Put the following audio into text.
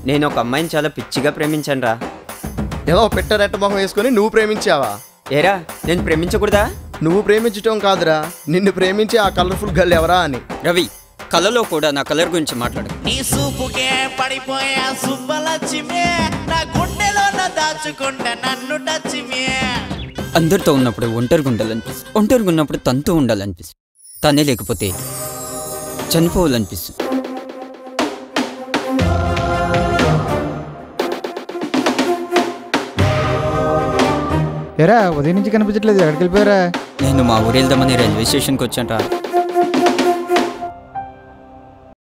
నేను ఒక అమ్మాయిని చాలా పిచ్చిగా ప్రేమించాను రా ఏదో పెట్టరెట్ట మొహం వేసుకొని నువ్వు ప్రేమించావా ఏరా నేను ప్రేమించకూడదా నువ్వు ప్రేమించటం కాదురా నిన్ను ప్రేమించే ఆ కలర్ఫుల్ గర్ల్ ఎవరా అని రవి కళలో కూడా నా కలర్ గురించి మాట్లాడు నీ సూపుకే పడిపోయా సుబ్బలక్ష్మి నా గుండెలో దాచుకుంటే నన్ను టచ్మే అందరితో ఉన్నప్పుడు ఒంటరిగా ఉండాలనిపిస్తుంది ఒంటరిగా ఉన్నప్పుడు తనతో ఉండాలనిపిస్తుంది తనే లేకపోతే చనిపోవాలనిపిస్తుంది ఎరా ఉదయం నుంచి కనిపించట్లేదు ఎక్కడికి వెళ్ళిపోయారా నేను మా ఊరు వెళ్దామని రైల్వే స్టేషన్కి వచ్చాను రా